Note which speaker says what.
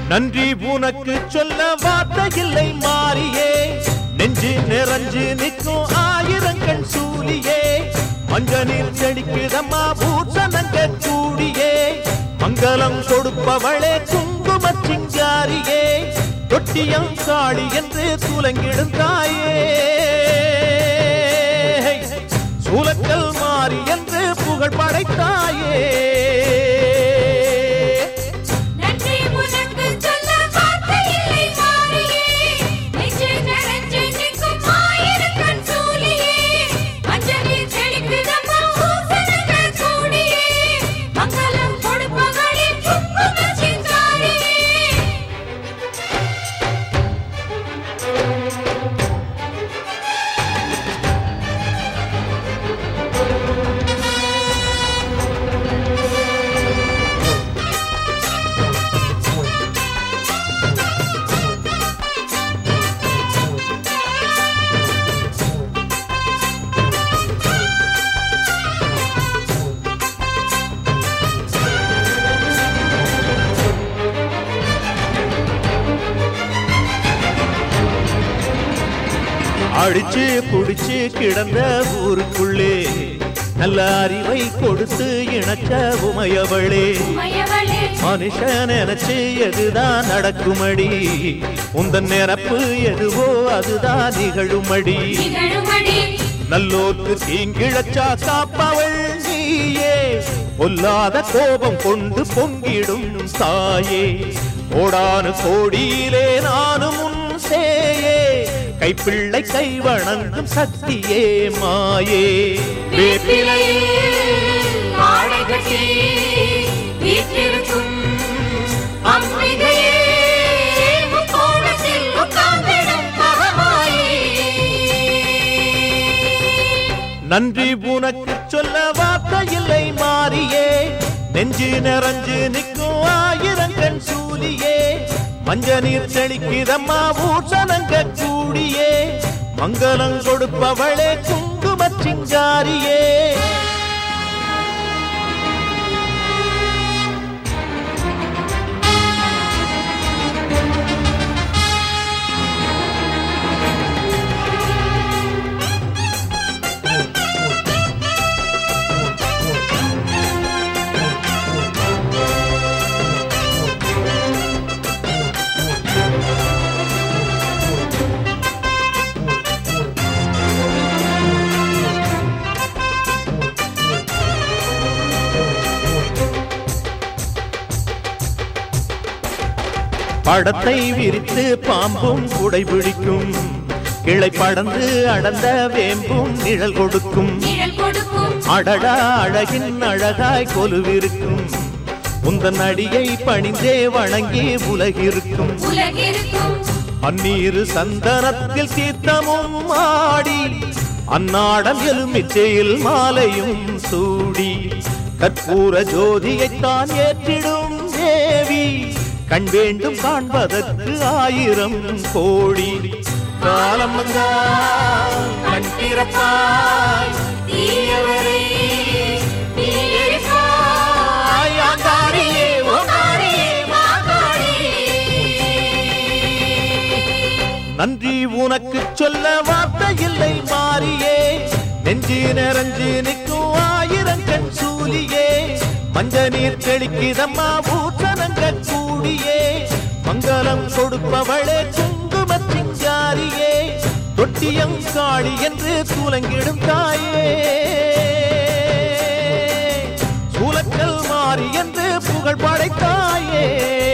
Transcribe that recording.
Speaker 1: நன்றி உனக்கு சொல்ல வார்த்தை இல்லை மாறியே நெஞ்சு நிறைஞ்சு நிற்கும் ஆயிரங்கள் சூலியே மஞ்ச நீர் செடிக்குதம்மா பூசணங்க கூடியே மங்களம் கொடுப்பவளே குங்கும சிங்காரியே தொட்டியம் காளி என்று துலங்கிடும் தாயே சூலக்கல் மாறி என்று புகழ் படைத்தாயே
Speaker 2: நன்றி உனக்கு சொல்ல வார்த்தை இல்லை மாறியே நெஞ்சு நிறைஞ்சு நிற்கும் ஆயிரக்கண் சூலியே மஞ்சளில் செழிக்குதம்மா பூசணங்க கூடியே மங்களம் கொடுப்பவளே குங்கும சிங்காரியே
Speaker 1: அடிச்சு புடிச்சு கிடந்த ஊருக்குள்ளே நல்ல அறிவை கொடுத்து இணக்க உமையவளே
Speaker 2: மயவளே
Speaker 1: மனுஷன் நினைச்சு எதுதான் நடக்குமடி உந்தன் நிரப்பு எதுவோ அதுதான் நிகழுமடி
Speaker 2: நிகழுமடி
Speaker 1: நல்லோர்க்கு தீங்கிழச்சா காப்பவள் நீயே பொல்லாத கோபம் கொண்டு பொங்கிடும் தாயே கோடானு கோடியிலே நானும் உன் சேயே கைப்பிள்ளை கை வணங்கும் சக்தியே மாயே
Speaker 2: வேப்பிலையில் ஆடை கட்டி வீற்றிருக்கும் அம்பிகையே முக்கோணத்தில் உட்கார்ந்திடும் மகமாயே
Speaker 1: நன்றி உனக்கு சொல்ல வார்த்தை இல்லை மாறியே நெஞ்சு நிறைஞ்சு நிற்கும் ஆயிரங்கண் சூலியே மஞ்ச நீர் செழிக்குதம்மா பூசணங்க கூடியே மங்களம் கொடுப்பவளே குங்கும சிங்காரியே படத்தை விரித்து பாம்பும் குடை பிடிக்கும் கிளை படந்து அடர்ந்த வேம்பும் நிழல் கொடுக்கும்
Speaker 2: நிழல் கொடுக்கும்
Speaker 1: அடடா அழகின் அழகாய் கொலுவிருக்கும் உந்தன் அடியை பணிந்தே வணங்கி உலகிருக்கும்
Speaker 2: உலகிருக்கும்
Speaker 1: பன்னீரு சந்தனத்தில் தீர்த்தமும் ஆடி அந்நாடம் எலுமிச்சையில் மாலையும் சூடி கற்பூர ஜோதியைத்தான் ஏற்றிடும் தேவி கண் வேண்டும் காண்பதற்கு ஆயிரம் கோடி காலம் வந்தால் கண் திறப்பாய்
Speaker 2: தீயவரே நீ இருப்பாய்
Speaker 1: ஆங்காரியே, ஓங்காரியே, நன்றி உனக்கு சொல்ல வார்த்தை இல்லை மாறியே நெஞ்சு நிறைஞ்சு நிற்கும் ஆயிரம் கண் சூலியே மஞ்ச நீர் தெளிக்குதம்மா பூசணங்க கூடியே மங்களம் கொடுப்பவளே குங்கும சிங்காரியே தொட்டியம் காளி என்று துலங்கிடும் தாயே சூலக்கல் மாறி என்று புகழ் படைத்தாயே